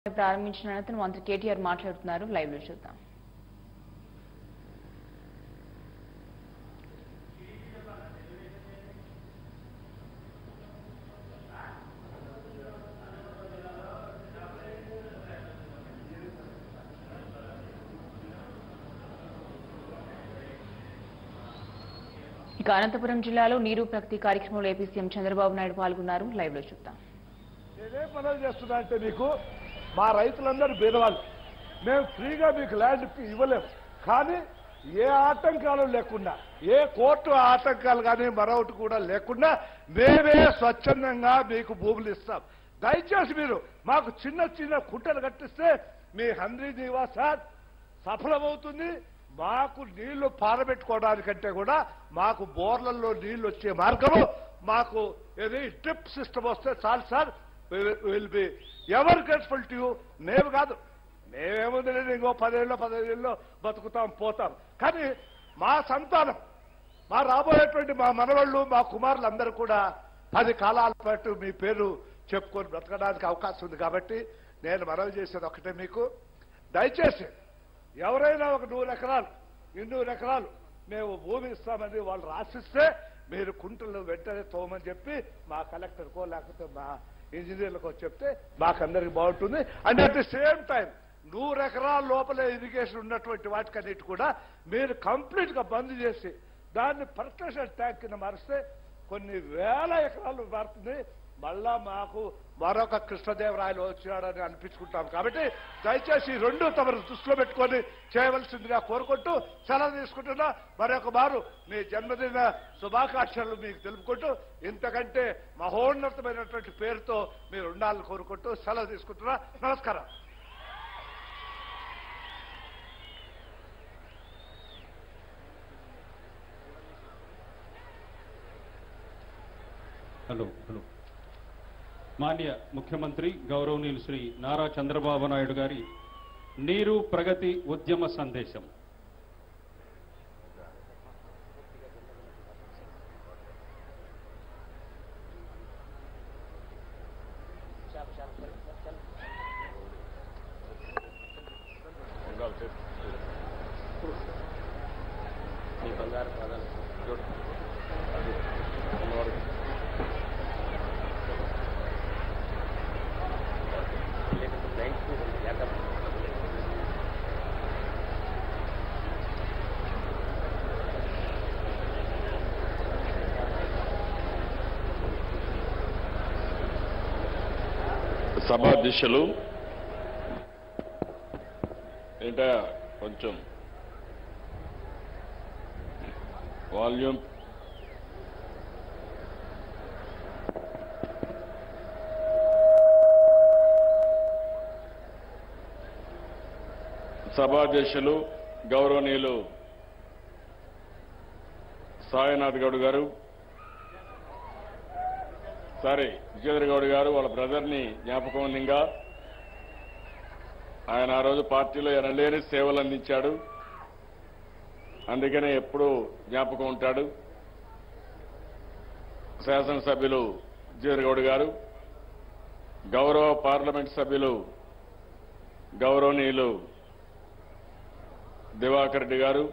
ప్రారంభించిన అనంతరం మంత్రి కేటీఆర్ మాట్లాడుతున్నారు లైవ్ లో చూద్దాం ఇక అనంతపురం జిల్లాలో నీరు ప్రగతి కార్యక్రమంలో ఏపీ సీఎం చంద్రబాబు నాయుడు పాల్గొన్నారు లైవ్ లో చూద్దాం నేనేం మనవి చేస్తున్నా అంటే మీకు మా రైతులందరూ పేదవాళ్ళు మేము ఫ్రీగా మీకు ల్యాండ్ ఇవ్వలేము కానీ ఏ ఆటంకాలు లేకుండా ఏ కోర్టు ఆటంకాలు కానీ మరొకటి కూడా లేకుండా మేమే స్వచ్ఛందంగా మీకు భూములు ఇస్తాం దయచేసి మీరు మాకు చిన్న చిన్న కుంటలు కట్టిస్తే మీ హండ్రీ నివాసాత్ సఫలమవుతుంది మాకు నీళ్లు పారబెట్టుకోవడానికంటే కూడా మాకు బోర్లలో నీళ్లు వచ్చే మార్గము మాకు ఏది డ్రిప్ సిస్టమ్ వస్తే చాలు sir will be ever grateful to you మేము కాదు మేమేముంది లేదు ఇంకో పదేళ్ళు పదిహేనులో బతుకుతాం పోతాం కానీ మా సంతానం మా రాబోయేటువంటి మా మనవాళ్ళు మా కుమారులు అందరూ కూడా పది కాలాల పాటు మీ పేరు చెప్పుకొని బ్రతకడానికి అవకాశం ఉంది కాబట్టి నేను మనవి చేసేది ఒకటే మీకు దయచేసి ఎవరైనా ఒక నూరు ఎకరాలు ఇన్నూరు ఎకరాలు మేము భూమి ఇస్తామని వాళ్ళు రాసిస్తే మీరు కుంటలు వెంటనే తోమని చెప్పి మా కలెక్టర్కో లేకపోతే మా ఇంజనీర్లకో చెప్తే మాకందరికి బాగుంటుంది and at the same time నూరు ఎకరాల లోపలే ఇరిగేషన్ ఉన్నటువంటి వాటికన్నిటి కూడా మీరు కంప్లీట్ గా బంద్ చేసి దాన్ని పర్కషన్ ట్యాంక్ కింద మారిస్తే కొన్ని వేల ఎకరాలు మారుతుంది మళ్ళా మాకు మరొక కృష్ణదేవరాయలు వచ్చాడని అనిపించుకుంటాం కాబట్టి దయచేసి ఈ రెండు తమరు దృష్టిలో పెట్టుకొని చేయవలసిందిగా కోరుకుంటూ సెలవు తీసుకుంటున్నా మరొక మారు మీ జన్మదిన శుభాకాంక్షలు మీకు తెలుపుకుంటూ ఇంతకంటే మహోన్నతమైనటువంటి పేరుతో మీరు ఉండాలని కోరుకుంటూ సెలవు తీసుకుంటున్నా నమస్కారం హలో హలో మాన్య ముఖ్యమంత్రి గౌరవనీయులు శ్రీ నారా చంద్రబాబు నాయుడు గారి నీరు ప్రగతి ఉద్యమ సందేశం మీ బంగారు పాదాలు చూడు సభాధ్యక్షులు ఏంటా కొంచెం వాల్యూమ్ సభాధ్యక్షులు గౌరవనీయులు సాయినాథ్ గౌడ్ గారు సారీ విజేంద్ర గౌడ్ గారు వాళ్ళ బ్రదర్ని జ్ఞాపకంగా ఆయన ఆ రోజు పార్టీలో ఎనలేని సేవలు అందించాడు అందుకనే ఎప్పుడూ జ్ఞాపకం ఉంటాడు శాసనసభ్యులు విజేంద్ర గౌడ్ గారు గౌరవ పార్లమెంట్ సభ్యులు గౌరవనీయులు దివాకర్ రెడ్డి గారు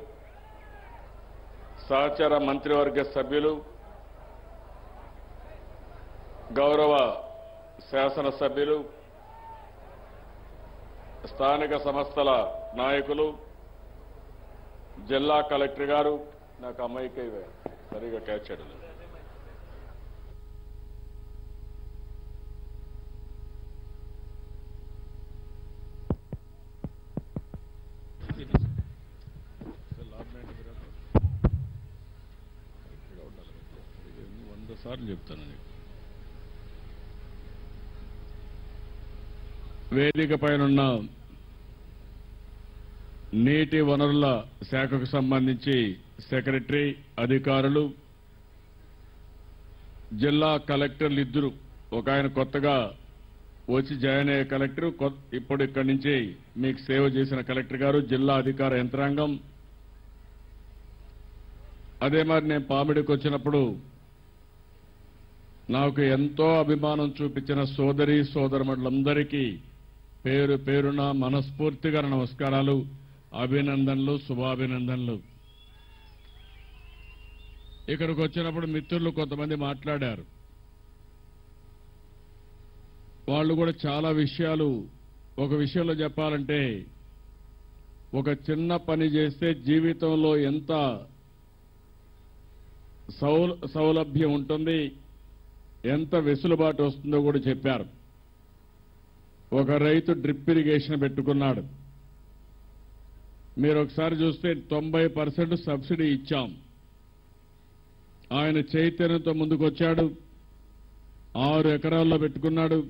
సహచార మంత్రివర్గ సభ్యులు గౌరవ శాసనసభ్యులు స్థానిక సంస్థల నాయకులు జిల్లా కలెక్టర్ గారు నాకు అమ్మాయికి సరిగా క్యాచ్ చేయడం లేదు. వంద సార్లు చెప్తాను నీకు వేదిక పైనున్న నీటి వనరుల శాఖకు సంబంధించి సెక్రటరీ అధికారులు జిల్లా కలెక్టర్లు ఇద్దరు ఒక ఆయన కొత్తగా వచ్చి జాయిన్ అయ్యే కలెక్టర్ కొ- ఇప్పుడు ఇక్కడి నుంచి మీకు సేవ చేసిన కలెక్టర్ గారు జిల్లా అధికార యంత్రాంగం అదే మరి నేను పామిడికి వచ్చినప్పుడు నాకు ఎంతో అభిమానం చూపించిన సోదరి సోదరమణులందరికీ పేరు పేరున మనస్ఫూర్తిగా నమస్కారాలు అభినందనలు శుభాభినందనలు ఇక్కడికి వచ్చినప్పుడు మిత్రులు కొంతమంది మాట్లాడారు వాళ్ళు కూడా చాలా విషయాలు ఒక విషయంలో చెప్పాలంటే ఒక చిన్న పని చేస్తే జీవితంలో ఎంత సౌల సౌలభ్యం ఉంటుంది ఎంత వెసులుబాటు వస్తుందో కూడా చెప్పారు ఒక రైతు డ్రిప్ ఇరిగేషన్ పెట్టుకున్నాడు మీరు ఒకసారి చూస్తే తొంభై పర్సెంట్ సబ్సిడీ ఇచ్చాం ఆయన చైతన్యంతో ముందుకొచ్చాడు ఆరు ఎకరాల్లో పెట్టుకున్నాడు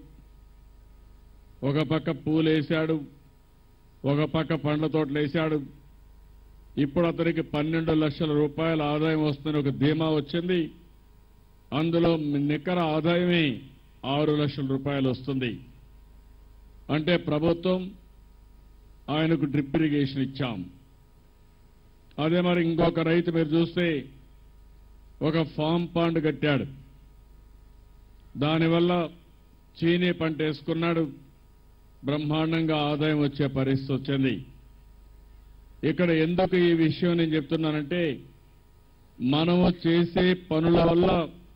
ఒక పక్క పూలు వేశాడు ఒక పక్క పండ్ల తోటలు వేశాడు ఇప్పుడు అతనికి పన్నెండు లక్షల రూపాయల ఆదాయం వస్తుందని ఒక ధీమా వచ్చింది అందులో నికర ఆదాయమే ఆరు లక్షల రూపాయలు వస్తుంది అంటే ప్రభుత్వం ఆయనకు డ్రిప్ ఇరిగేషన్ ఇచ్చాం అదే మరి ఇంకొక రైతు మీరు చూస్తే ఒక ఫామ్ పాండ్ కట్టాడు దానివల్ల చీనీ పంట వేసుకున్నాడు బ్రహ్మాండంగా ఆదాయం వచ్చే పరిస్థితి వచ్చింది ఇక్కడ ఎందుకు ఈ విషయం నేను చెప్తున్నానంటే మనము చేసే పనుల వల్ల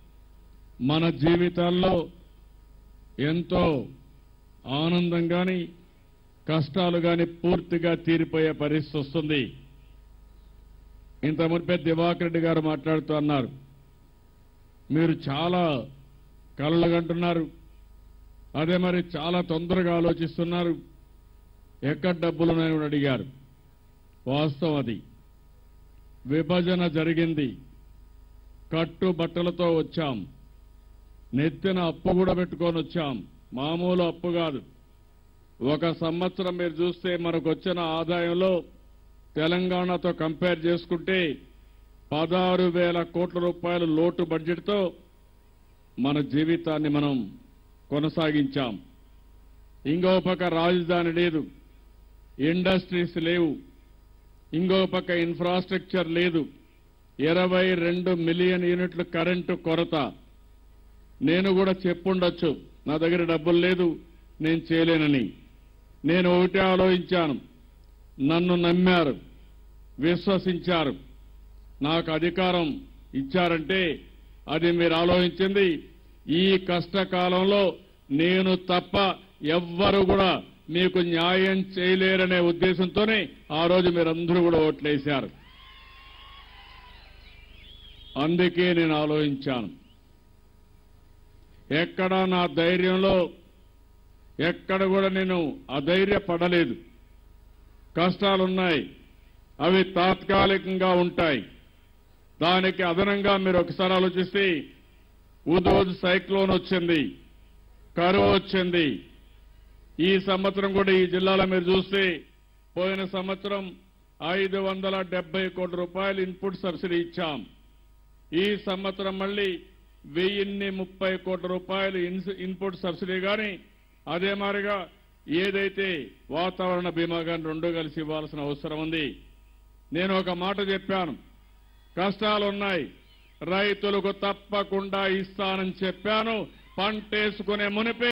మన జీవితాల్లో ఎంతో ఆనందం గాని కష్టాలు గాని పూర్తిగా తీరిపోయే పరిస్థితి వస్తుంది ఇంత మునిపే దివాకర్ రెడ్డి గారు మాట్లాడుతూ అన్నారు మీరు చాలా కళ్ళగంటున్నారు అదే మరి చాలా తొందరగా ఆలోచిస్తున్నారు ఎక్కడ డబ్బులున్నాయని కూడా అడిగారు వాస్తవం అది విభజన జరిగింది కట్టు బట్టలతో వచ్చాం నెత్తిన అప్పు కూడా పెట్టుకొని వచ్చాం మామూలు అప్పు కాదు ఒక సంవత్సరం మీరు చూస్తే మనకు వచ్చిన ఆదాయంలో తెలంగాణతో కంపేర్ చేసుకుంటే పదహారు వేల కోట్ల రూపాయల లోటు బడ్జెట్తో మన జీవితాన్ని మనం కొనసాగించాం ఇంకో పక్క రాజధాని లేదు ఇండస్ట్రీస్ లేవు ఇంకో పక్క ఇన్ఫ్రాస్ట్రక్చర్ లేదు ఇరవై రెండు మిలియన్ యూనిట్ల కరెంటు కొరత నేను కూడా చెప్పుండొచ్చు నా దగ్గర డబ్బులు లేదు నేను చేయలేనని నేను ఒకటే ఆలోచించాను నన్ను నమ్మారు విశ్వసించారు నాకు అధికారం ఇచ్చారంటే అది మీరు ఆలోచించింది ఈ కష్టకాలంలో నేను తప్ప ఎవ్వరు కూడా మీకు న్యాయం చేయలేరనే ఉద్దేశంతోనే ఆ రోజు మీరందరూ కూడా ఓట్లేశారు అందుకే నేను ఆలోచించాను ఎక్కడ నా ధైర్యంలో ఎక్కడ కూడా నేను అధైర్యపడలేదు కష్టాలున్నాయి అవి తాత్కాలికంగా ఉంటాయి దానికి అదనంగా మీరు ఒకసారి ఆలోచిస్తే ఉదోద్ సైక్లోన్ వచ్చింది కరువు వచ్చింది ఈ సంవత్సరం కూడా ఈ జిల్లాలో మీరు చూస్తే పోయిన సంవత్సరం ఐదు వందల డెబ్బై కోట్ల రూపాయలు ఇన్పుట్ సబ్సిడీ ఇచ్చాం ఈ సంవత్సరం మళ్ళీ వెయ్యిన్ని ముప్పై కోట్ల రూపాయలు ఇన్స్- ఇన్పుట్ సబ్సిడీ కానీ అదే మాదిరిగా ఏదైతే వాతావరణ బీమా కానీ రెండు కలిసి ఇవ్వాల్సిన అవసరం ఉంది నేను ఒక మాట చెప్పాను కష్టాలున్నాయి రైతులకు తప్పకుండా ఇస్తానని చెప్పాను పంటేసుకునే మునిపే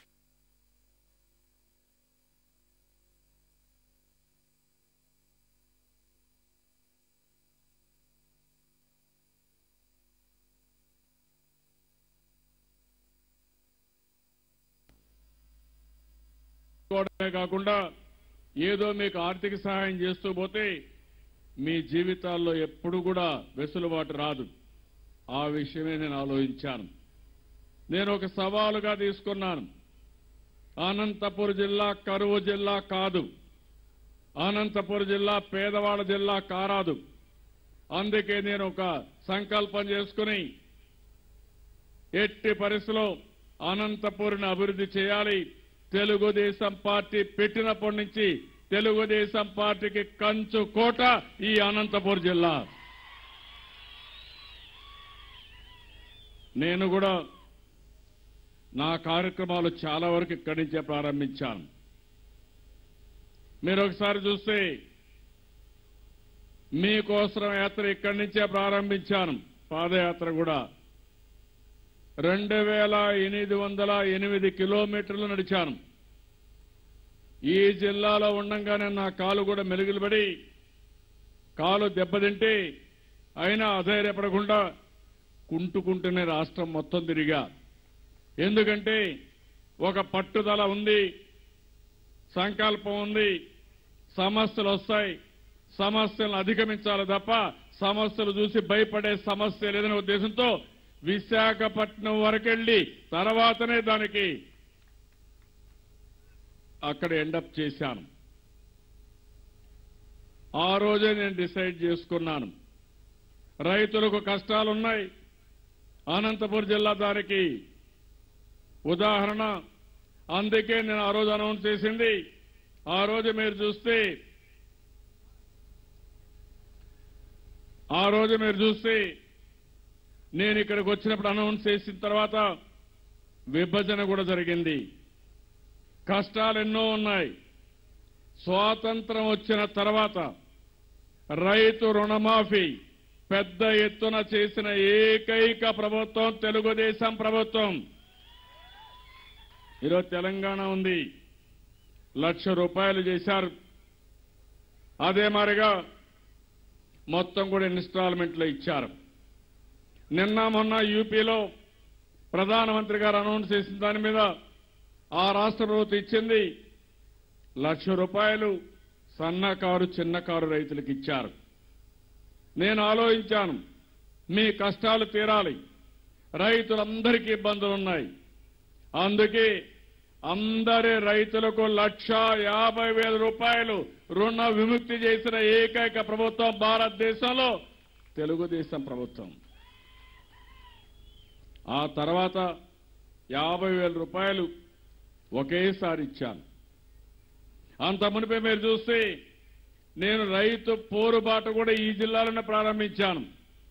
చేసుకోవడమే కాకుండా ఏదో మీకు ఆర్థిక సహాయం చేస్తూ పోతే మీ జీవితాల్లో ఎప్పుడు కూడా వెసులుబాటు రాదు ఆ విషయమే నేను ఆలోచించాను నేను ఒక సవాలుగా తీసుకున్నాను అనంతపురం జిల్లా కరువు జిల్లా కాదు అనంతపురం జిల్లా పేదవాడ జిల్లా కారాదు అందుకే నేను ఒక సంకల్పం చేసుకుని ఎట్టి పరిస్థితిలో అనంతపురిని అభివృద్ధి చేయాలి తెలుగుదేశం పార్టీ పెట్టినప్పటి నుంచి తెలుగుదేశం పార్టీకి కంచు కోట ఈ అనంతపురం జిల్లా నేను కూడా నా కార్యక్రమాలు చాలా వరకు ఇక్కడి నుంచే ప్రారంభించాను మీరు ఒకసారి చూస్తే మీకోసం యాత్ర ఇక్కడి నుంచే ప్రారంభించాను పాదయాత్ర కూడా రెండు వేల ఎనిమిది వందల ఎనిమిది కిలోమీటర్లు నడిచాను ఈ జిల్లాలో ఉండంగానే నా కాలు కూడా మెలుగులు పడి కాలు దెబ్బతింటే అయినా అధైర్యపడకుండా కుంటుకుంటూనే రాష్ట్రం మొత్తం తిరిగా ఎందుకంటే ఒక పట్టుదల ఉంది సంకల్పం ఉంది సమస్యలు వస్తాయి సమస్యలను అధిగమించాలి తప్ప సమస్యలు చూసి భయపడే సమస్య లేదనే ఉద్దేశంతో విశాఖపట్నం వరకెళ్ళి తర్వాతనే దానికి అక్కడ ఎండప్ చేశాను ఆ రోజే నేను డిసైడ్ చేసుకున్నాను రైతులకు కష్టాలున్నాయి అనంతపురం జిల్లా దానికి ఉదాహరణ అందుకే నేను ఆ రోజు అనౌన్స్ చేసింది ఆ రోజు మీరు చూస్తే ఆ రోజు మీరు చూస్తే నేను ఇక్కడికి వచ్చినప్పుడు అనౌన్స్ చేసిన తర్వాత విభజన కూడా జరిగింది కష్టాలు ఎన్నో ఉన్నాయి స్వాతంత్రం వచ్చిన తర్వాత రైతు రుణమాఫీ పెద్ద ఎత్తున చేసిన ఏకైక ప్రభుత్వం తెలుగుదేశం ప్రభుత్వం ఈరోజు తెలంగాణ ఉంది లక్ష రూపాయలు చేశారు అదే మారిగా మొత్తం కూడా ఇన్స్టాల్మెంట్లో ఇచ్చారు నిన్న మొన్న యూపీలో ప్రధానమంత్రి గారు అనౌన్స్ చేసిన దాని మీద ఆ రాష్ట్ర ప్రభుత్వం ఇచ్చింది లక్ష రూపాయలు సన్నకారు చిన్నకారు రైతులకు ఇచ్చారు నేను ఆలోచించాను మీ కష్టాలు తీరాలి రైతులందరికీ ఇబ్బందులు ఉన్నాయి అందుకే అందరి రైతులకు లక్ష యాభై వేల రూపాయలు రుణ విముక్తి చేసిన ఏకైక ప్రభుత్వం భారతదేశంలో తెలుగుదేశం ప్రభుత్వం ఆ తర్వాత యాభై వేల రూపాయలు ఒకేసారి ఇచ్చాను అంత మునిపే మీరు చూస్తే నేను రైతు పోరుబాట కూడా ఈ జిల్లాలోనే ప్రారంభించాను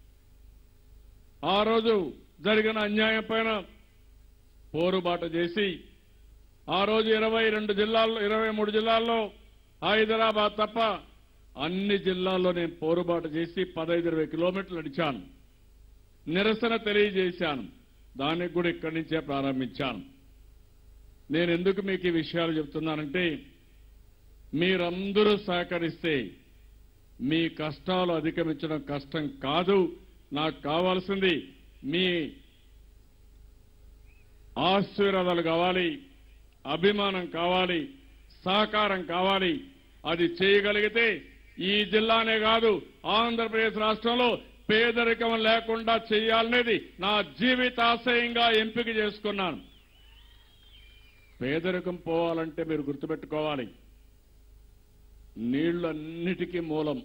ఆ రోజు జరిగిన అన్యాయం పైన పోరుబాట చేసి ఆ రోజు ఇరవై రెండు జిల్లాల్లో ఇరవై మూడు జిల్లాల్లో హైదరాబాద్ తప్ప అన్ని జిల్లాల్లో నేను పోరుబాట చేసి పదహైదు ఇరవై కిలోమీటర్లు నడిచాను నిరసన తెలియజేశాను దానికి కూడా ఇక్కడి నుంచే ప్రారంభించాను నేను ఎందుకు మీకు ఈ విషయాలు చెప్తున్నానంటే మీరందరూ సహకరిస్తే మీ కష్టాలు అధిగమించడం కష్టం కాదు నాకు కావాల్సింది మీ ఆశీర్వాదాలు కావాలి అభిమానం కావాలి సహకారం కావాలి అది చేయగలిగితే ఈ జిల్లానే కాదు ఆంధ్రప్రదేశ్ రాష్ట్రంలో పేదరికం లేకుండా చేయాలనేది నా జీవితాశయంగా ఎంపిక చేసుకున్నాను పేదరికం పోవాలంటే మీరు గుర్తుపెట్టుకోవాలి నీళ్లన్నిటికీ మూలం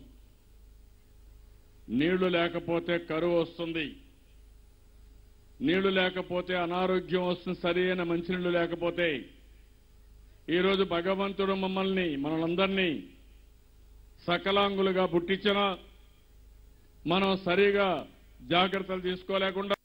నీళ్లు లేకపోతే కరువు వస్తుంది నీళ్లు లేకపోతే అనారోగ్యం వస్తుంది సరైన మంచినీళ్లు లేకపోతే ఈరోజు భగవంతుడు మమ్మల్ని మనలందరినీ సకలాంగులుగా పుట్టించిన మనం సరిగా జాగ్రత్తలు తీసుకోలేకుండా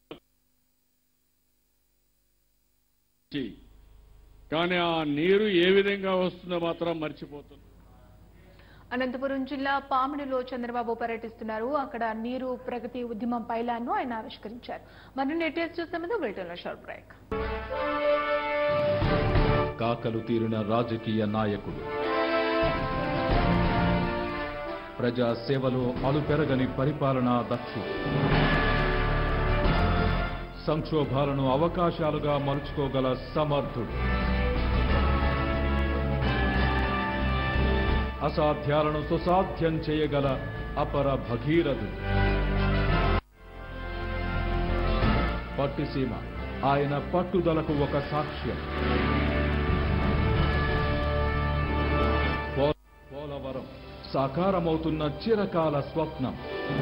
కానీ ఆ నీరు ఏ విధంగా వస్తుందో మాత్రం మర్చిపోతుంది అనంతపురం జిల్లా పామిడిలో చంద్రబాబు పర్యటిస్తున్నారు అక్కడ నీరు ప్రగతి ఉద్యమం పైలాన్ను ఆయన ఆవిష్కరించారు మరిన్ని డీటెయిల్స్ చూసే ముందు బ్రిటన్లో షార్ట్ బ్రేక్ కాకలు తీరిన రాజకీయ నాయకుడు ప్రజా సేవలో అలుపెరగని పరిపాలనా దక్షుడు సంక్షోభాలను అవకాశాలుగా మలుచుకోగల సమర్థుడు అసాధ్యాలను సుసాధ్యం చేయగల అపర భగీరథుడు పట్టిసీమ ఆయన పట్టుదలకు ఒక సాక్ష్యం పో- పోలవరం సాకారమవుతున్న చిరకాల స్వప్నం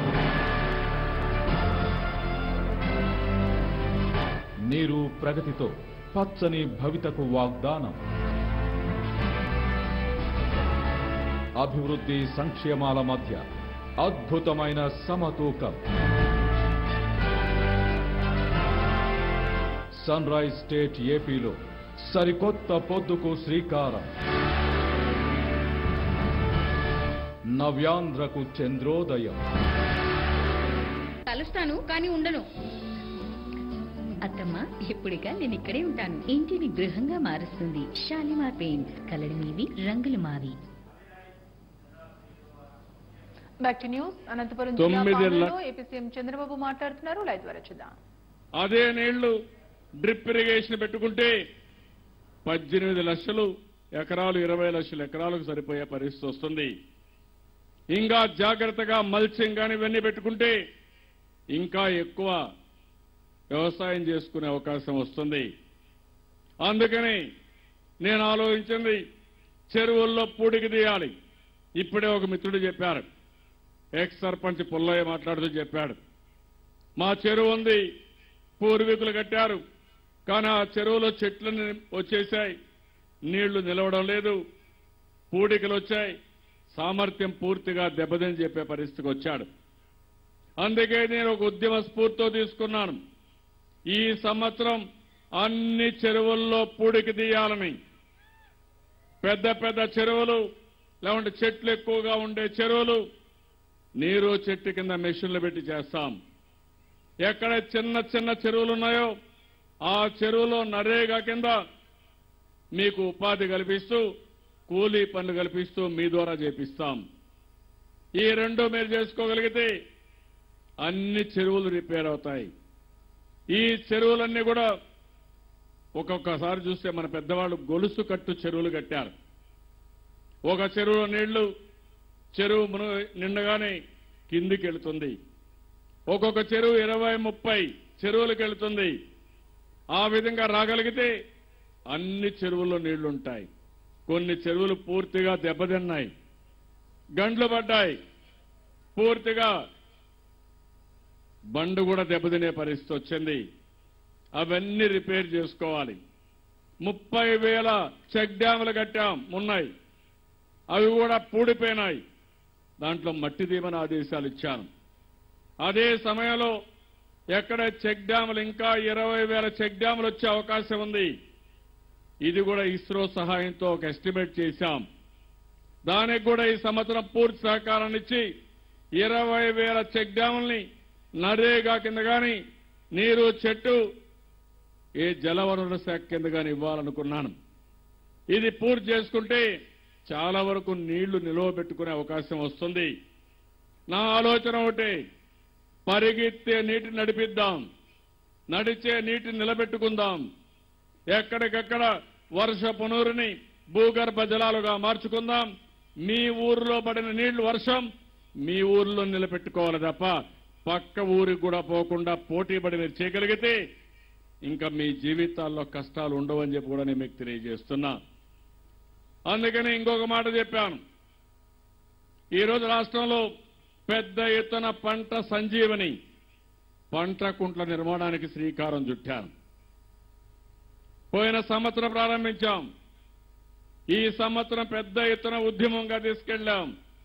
నీరు ప్రగతితో పచ్చని భవితకు వాగ్దానం అభివృద్ధి సంక్షేమాల మధ్య అద్భుతమైన సమతూకం సన్ రైజ్ స్టేట్ ఏపీలో సరికొత్త పొద్దుకు శ్రీకారం నవ్యాంధ్రకు చంద్రోదయం కలుస్తాను కానీ ఉండను అత్త ఏంటమ్మా ఇప్పుడిక నేను ఇక్కడే ఉంటాను ఇంటిని గృహంగా మారుస్తుంది షాలిమార్ పెయింట్స్ కలర్ మీవి రంగులు మావి బ్యాక్ టు న్యూస్ అనంతపురం జిల్లా తొమ్మిది పాలనలో లక్ష- ఏపీ సీఎం చంద్రబాబు మాట్లాడుతున్నారు లైవ్ ద్వారా చూద్దాం అదే నీళ్లు డ్రిప్ ఇరిగేషన్ పెట్టుకుంటే పద్దెనిమిది లక్షలు ఎకరాలు ఇరవై లక్షల ఎకరాలకు సరిపోయే పరిస్థితి వస్తుంది ఇంకా జాగ్రత్తగా మల్చింగ్ కానీ ఇవన్నీ పెట్టుకుంటే ఇంకా ఎక్కువ వ్యవసాయం చేసుకునే అవకాశం వస్తుంది అందుకని నేను ఆలోచించింది చెరువుల్లో పూడికి తీయాలి ఇప్పుడే ఒక మిత్రుడు చెప్పారు ఎక్స్ సర్పంచ్ పుల్లయ్య మాట్లాడుతూ చెప్పాడు మా చెరువు ఉంది పూర్వీకులు కట్టారు కానీ ఆ చెరువులో చెట్లు వచ్చేసాయి నీళ్లు నిలవడం లేదు పూడికలు వచ్చాయి సామర్థ్యం పూర్తిగా దెబ్బతిని చెప్పే పరిస్థితికి వచ్చాడు అందుకే నేను ఒక ఉద్యమ స్ఫూర్తితో తీసుకున్నాను ఈ సంవత్సరం అన్ని చెరువుల్లో పూడికి తీయాలని పెద్ద పెద్ద చెరువులు లేకుంటే చెట్లు ఎక్కువగా ఉండే చెరువులు నీరు చెట్టు కింద మెషిన్లు పెట్టి చేస్తాం ఎక్కడ చిన్న చిన్న చెరువులు ఉన్నాయో ఆ చెరువులో నరేగా కింద మీకు ఉపాధి కల్పిస్తూ కూలీ పనులు కల్పిస్తూ మీ ద్వారా చేపిస్తాం ఈ రెండు మీరు చేసుకోగలిగితే అన్ని చెరువులు రిపేర్ అవుతాయి ఈ చెరువులన్నీ కూడా ఒక్కొక్కసారి చూస్తే మన పెద్దవాళ్ళు గొలుసు కట్టు చెరువులు కట్టారు ఒక చెరువులో నీళ్లు చెరువు మును- నిండగానే కిందికి వెళుతుంది ఒక్కొక్క చెరువు ఇరవై ముప్పై చెరువులకు వెళుతుంది ఆ విధంగా రాగలిగితే అన్ని చెరువుల్లో నీళ్లుంటాయి కొన్ని చెరువులు పూర్తిగా దెబ్బతిన్నాయి గండ్లు పడ్డాయి పూర్తిగా బండు కూడా దెబ్బతినే పరిస్థితి వచ్చింది అవన్నీ రిపేర్ చేసుకోవాలి ముప్పై వేల చెక్ డ్యాములు కట్టాం ఉన్నాయి అవి కూడా పూడిపోయినాయి దాంట్లో మట్టి దీమని ఆదేశాలు ఇచ్చాను అదే సమయంలో ఎక్కడ చెక్ డ్యాములు ఇంకా ఇరవై వేల చెక్ డ్యాములు వచ్చే అవకాశం ఉంది ఇది కూడా ఇస్రో సహాయంతో ఒక ఎస్టిమేట్ చేశాం దానికి కూడా ఈ సంవత్సరం పూర్తి సహకారాన్ని ఇచ్చి ఇరవై వేల చెక్ డ్యాముల్ని నరేగా కింద గాని నీరు చెట్టు ఏ జలవనరుల శాఖ కింద గాని ఇవ్వాలనుకున్నాను ఇది పూర్తి చేసుకుంటే చాలా వరకు నీళ్లు నిల్వ పెట్టుకునే అవకాశం వస్తుంది నా ఆలోచన ఒకటి పరిగెత్తే నీటిని నడిపిద్దాం నడిచే నీటిని నిలబెట్టుకుందాం ఎక్కడికక్కడ వర్షపు నీరుని భూగర్భ జలాలుగా మార్చుకుందాం మీ ఊరిలో పడిన నీళ్లు వర్షం మీ ఊరిలో నిలబెట్టుకోవాలి తప్ప పక్క ఊరికి కూడా పోకుండా పోటీ పడి మీరు చేయగలిగితే ఇంకా మీ జీవితాల్లో కష్టాలు ఉండవని చెప్పి కూడా నేను మీకు తెలియజేస్తున్నా అందుకని ఇంకొక మాట చెప్పాను ఈరోజు రాష్ట్రంలో పెద్ద ఎత్తున పంట సంజీవని పంట కుంట్ల నిర్మాణానికి శ్రీకారం చుట్టాను పోయిన సంవత్సరం ప్రారంభించాం ఈ సంవత్సరం పెద్ద ఎత్తున ఉద్యమంగా తీసుకెళ్లాం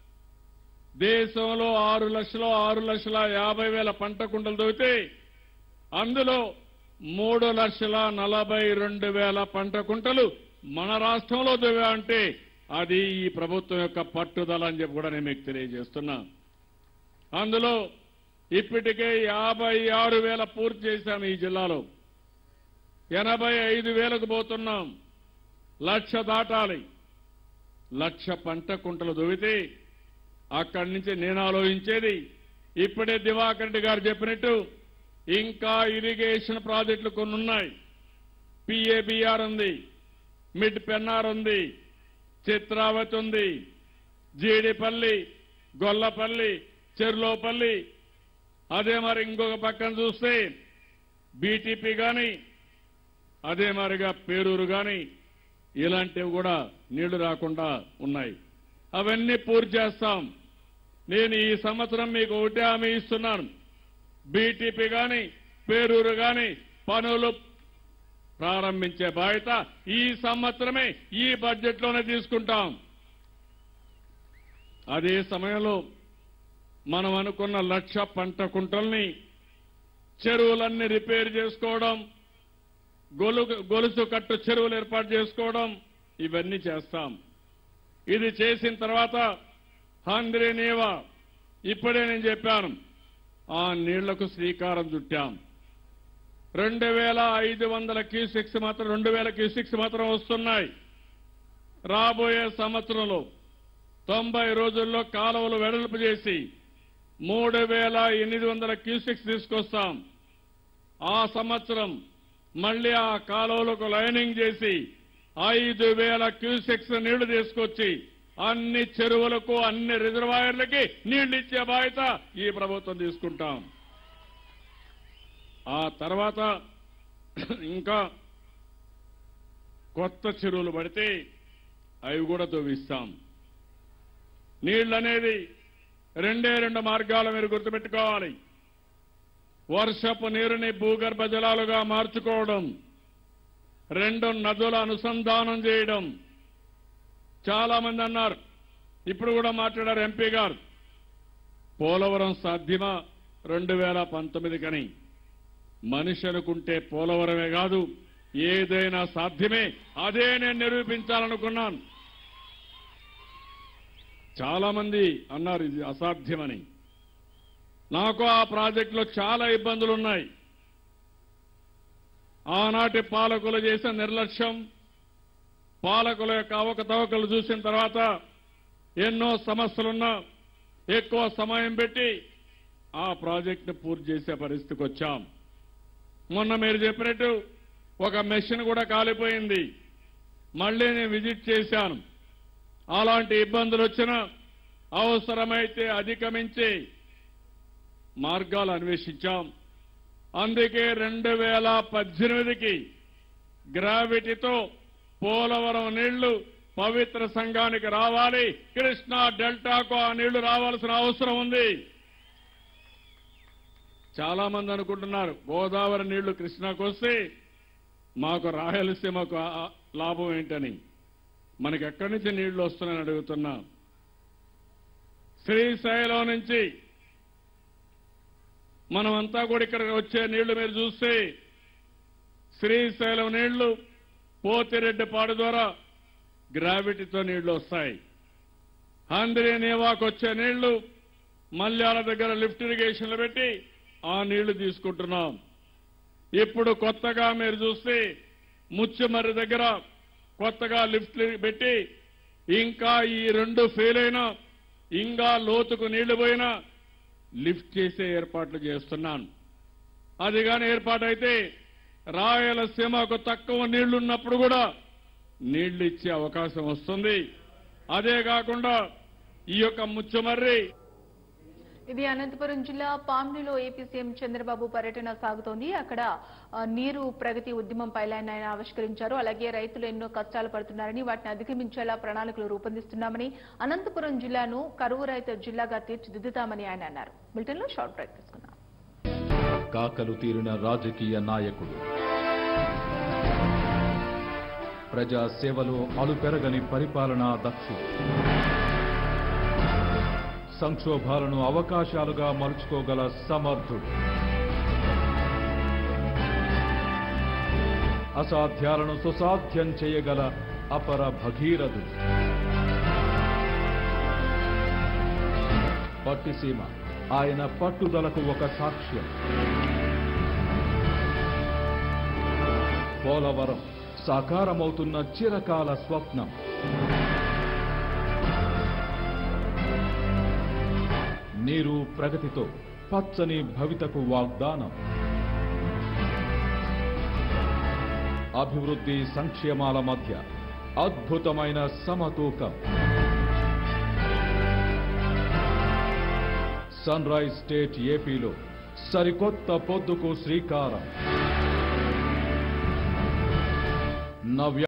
దేశంలో ఆరు లక్షల ఆరు లక్షల యాభై వేల పంట కుంటలు దొరికితే అందులో మూడు లక్షల నలభై రెండు వేల పంట కుంటలు మన రాష్ట్రంలో దివా అంటే అది ఈ ప్రభుత్వం యొక్క పట్టుదల అని చెప్పి కూడా నేను మీకు తెలియజేస్తున్నా అందులో ఇప్పటికే యాభై ఆరు వేల పూర్తి చేశాం ఈ జిల్లాలో ఎనభై ఐదు వేలకు పోతున్నాం లక్ష దాటాలి లక్ష పంట కుంటలు దువ్వితే అక్కడి నుంచి నేను ఆలోచించేది ఇప్పుడే దివాకర్ రెడ్డి గారు చెప్పినట్టు ఇంకా ఇరిగేషన్ ప్రాజెక్టులు కొన్ని ఉన్నాయి పిఏబిఆర్ ఉంది మిడ్ పెన్నార్ ఉంది చిత్రావతి ఉంది జీడిపల్లి గొల్లపల్లి చెర్లోపల్లి అదే మరి ఇంకొక పక్కన చూస్తే బీటీపీ కానీ అదే మరిగా పేరూరు కానీ ఇలాంటివి కూడా నీళ్లు రాకుండా ఉన్నాయి అవన్నీ పూర్తి చేస్తాం నేను ఈ సంవత్సరం మీకు ఒకటే హామీ ఇస్తున్నాను బీటీపీ కానీ పేరూరు కానీ పనులు ప్రారంభించే బాధ్యత ఈ సంవత్సరమే ఈ బడ్జెట్లోనే తీసుకుంటాం అదే సమయంలో మనం అనుకున్న లక్ష పంట కుంటల్ని చెరువులన్నీ రిపేర్ చేసుకోవడం గొలు గొలుసు కట్టు చెరువులు ఏర్పాటు చేసుకోవడం ఇవన్నీ చేస్తాం ఇది చేసిన తర్వాత హంద్రి నీవా ఇప్పుడే నేను చెప్పాను ఆ నీళ్లకు శ్రీకారం చుట్టాం రెండు వేల ఐదు వందల క్యూసిక్స్ మాత్రం రెండు వేల క్యూసిక్స్ మాత్రం వస్తున్నాయి రాబోయే సంవత్సరంలో తొంభై రోజుల్లో కాలువలు వెడల్పు చేసి మూడు వేల ఎనిమిది వందల క్యూసిక్స్ తీసుకొస్తాం ఆ సంవత్సరం మళ్ళీ ఆ కాలువలకు లైనింగ్ చేసి ఐదు వేల క్యూసెక్స్ నీళ్లు తీసుకొచ్చి అన్ని చెరువులకు అన్ని రిజర్వాయర్లకి నీళ్లు ఇచ్చే బాధ్యత ఈ ప్రభుత్వం తీసుకుంటాం ఆ తర్వాత ఇంకా కొత్త చెరువులు పడితే అవి కూడా తవ్విస్తాం నీళ్లనేది రెండే రెండు మార్గాలు మీరు గుర్తుపెట్టుకోవాలి వర్షపు నీరుని భూగర్భ జలాలుగా మార్చుకోవడం రెండు నదుల అనుసంధానం చేయడం చాలా మంది అన్నారు ఇప్పుడు కూడా మాట్లాడారు ఎంపీ గారు పోలవరం సాధ్యమా రెండు వేల పంతొమ్మిది కని మనిషి అనుకుంటే పోలవరమే కాదు ఏదైనా సాధ్యమే అదే నేను నిరూపించాలనుకున్నాను చాలా మంది అన్నారు ఇది అసాధ్యమని నాకు ఆ ప్రాజెక్టులో చాలా ఇబ్బందులున్నాయి ఆనాటి పాలకులు చేసిన నిర్లక్ష్యం పాలకుల యొక్క అవకతవకలు చూసిన తర్వాత ఎన్నో సమస్యలున్నా ఎక్కువ సమయం పెట్టి ఆ ప్రాజెక్టును పూర్తి చేసే పరిస్థితికి వచ్చాం మొన్న మీరు చెప్పినట్టు ఒక మెషిన్ కూడా కాలిపోయింది మళ్ళీ నేను విజిట్ చేశాను అలాంటి ఇబ్బందులు వచ్చినా అవసరమైతే అధిగమించి మార్గాలు అన్వేషించాం అందుకే రెండు వేల పద్దెనిమిదికి గ్రావిటీతో పోలవరం నీళ్లు పవిత్ర సంఘానికి రావాలి కృష్ణా డెల్టాకు ఆ నీళ్లు రావాల్సిన అవసరం ఉంది చాలా మంది అనుకుంటున్నారు గోదావరి నీళ్లు కృష్ణాకు వస్తే మాకు రాయలసీమకు ఆ- లాభం ఏంటని మనకి ఎక్కడి నుంచి నీళ్లు వస్తున్నాయని అడుగుతున్నా శ్రీశైలం నుంచి మనమంతా కూడా ఇక్కడ వచ్చే నీళ్లు మీరు చూస్తే శ్రీశైలం నీళ్లు పోతిరెడ్డిపాడు ద్వారా గ్రావిటీతో నీళ్లు వస్తాయి హంద్రి నేవాకు వచ్చే నీళ్లు మల్యాల దగ్గర లిఫ్ట్ ఇరిగేషన్లు పెట్టి ఆ నీళ్లు తీసుకుంటున్నాం ఇప్పుడు కొత్తగా మీరు చూస్తే ముచ్చుమర్రి దగ్గర కొత్తగా లిఫ్ట్ పెట్టి ఇంకా ఈ రెండు ఫెయిల్ అయినా ఇంకా లోతుకు నీళ్లు పోయినా లిఫ్ట్ చేసే ఏర్పాట్లు చేస్తున్నాను అది కానీ ఏర్పాటైతే రాయలసీమకు తక్కువ నీళ్లున్నప్పుడు కూడా నీళ్లు ఇచ్చే అవకాశం వస్తుంది అదే కాకుండా ఈ యొక్క ముచ్చుమర్రి ఇది అనంతపురం జిల్లా పామ్నిలో ఏపీ సీఎం చంద్రబాబు పర్యటన సాగుతోంది అక్కడ ఆ, నీరు ప్రగతి ఉద్యమం పైలైన్ ఆయన ఆవిష్కరించారు అలాగే రైతులు ఎన్నో కష్టాలు పడుతున్నారని వాటిని అధిగమించేలా ప్రణాళికలు రూపొందిస్తున్నామని అనంతపురం జిల్లాను కరువు రహిత జిల్లాగా తీర్చిదిద్దుతామని ఆయన అన్నారు బులెటిన్ లో షార్ట్ బ్రేక్ తీసుకున్నాం కాకలు తీరిన రాజకీయ నాయకుడు ప్రజా సేవలో అలుపెరగని పరిపాలనా దక్షుడు సంక్షోభాలను అవకాశాలుగా మలుచుకోగల సమర్థుడు అసాధ్యాలను సుసాధ్యం చేయగల అపర భగీరథుడు పట్టిసీమ ఆయన పట్టుదలకు ఒక సాక్ష్యం పోలవరం సాకారమవుతున్న చిరకాల స్వప్నం నీరు ప్రగతితో పచ్చని భవితకు వాగ్దానం అభివృద్ధి సంక్షేమాల మధ్య అద్భుతమైన సమతూకం సన్ రైజ్ స్టేట్ ఏపీలో సరికొత్త పొద్దుకు శ్రీకారం నవ్య